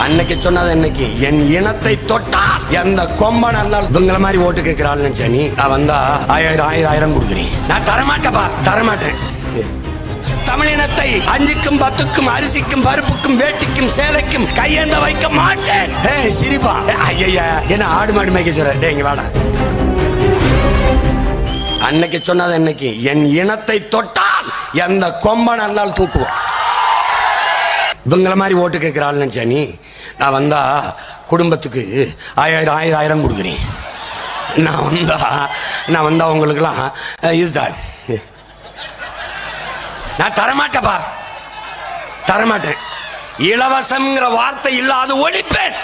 அன்னைக்கு சொன்னது இன்னைக்கு என் இனத்தை தொட்டால் எந்த கொம்பன் இருந்தாலும் இவங்கள மாதிரி ஓட்டு கேட்கிறாள் நினைச்சா நீ நான் வந்தா ஆயிரம் ஆயிரம் ஆயிரம் கொடுக்குறேன் நான் தரமாட்டேப்பா தரமாட்டேன் தமிழினத்தை அஞ்சுக்கும் பத்துக்கும் அரிசிக்கும் பருப்புக்கும் வேட்டிக்கும் சேலைக்கும் கையேந்த வைக்க மாட்டேன் ஏய் சிரிப்பா ஐயா என்ன ஆடு மாடு மேய்க்க சொல்ற டேய் இங்க வாடா அன்னைக்கு சொன்னது இன்னைக்கு என் இனத்தை தொட்டால் எந்த கொம்பன் இருந்தாலும் தூக்குவோம் இவங்கள மாதிரி ஓட்டு கேட்கிறாள் நினைச்சா நீ நான் வந்தா குடும்பத்துக்கு ஆயிரம் ஆயிரம் ஆயிரம் கொடுக்குறேன் நான் வந்தா நான் வந்தா உங்களுக்கெல்லாம் அஹ், இதுதான் நான் தரமாட்டேப்பா தரமாட்டேன் இலவசம்ங்கிற வார்த்தை இல்லாத ஒழிப்பேன்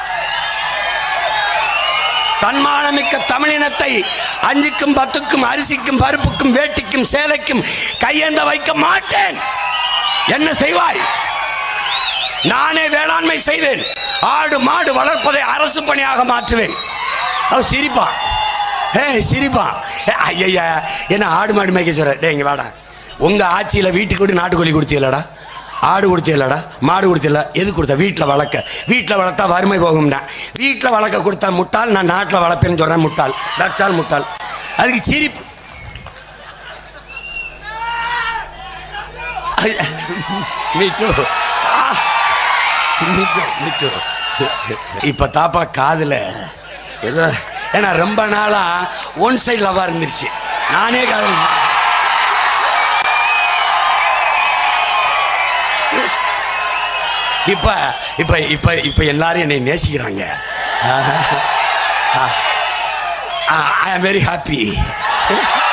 தன்மானமிக்க தமிழினத்தை அஞ்சுக்கும் பத்துக்கும் அரிசிக்கும் பருப்புக்கும் வேட்டிக்கும் சேலைக்கும் கையேந்த வைக்க மாட்டேன் என்ன செய்வாய் நானே வேளாண்மை செய்வேன் ஆடு மாடு வளர்ப்பதை அரசு பணியாக மாற்றுவேன் அவன் சிரிப்பான் ஏ சிரிப்பான் ஐயா என்ன ஆடு மாடு மேய்க்க சொல்ற டேய் இங்க வாடா உங்க ஆட்சியில வீட்டுக்கு விட்டு நாட்டுக்கோழி கொடுத்தீங்களடா ஆடு கொடுத்தீங்களடா மாடு கொடுத்தீங்களா எது கொடுத்த வீட்டில் வளர்க்க வீட்டில் வளர்த்தா வறுமை போகும்னா வீட்டில் வளர்க்க கொடுத்தா முட்டாள் நான் நாட்டில் வளர்ப்பேன்னு சொல்றேன் முட்டாள் தட்ஸ் ஆல் முட்டாள் அதுக்கு சிரிப்பு me too me too me too இப்ப தாப்பா காதுல ஏதோ ஏன்னா ரொம்ப நாளா ஒன் சைடு லவ்வா இருந்துருச்சு நானே காதல் இப்ப இப்ப இப்ப இப்ப எல்லாரும் என்னை நேசிக்கிறாங்க ஐ ஆம் வெரி ஹாப்பி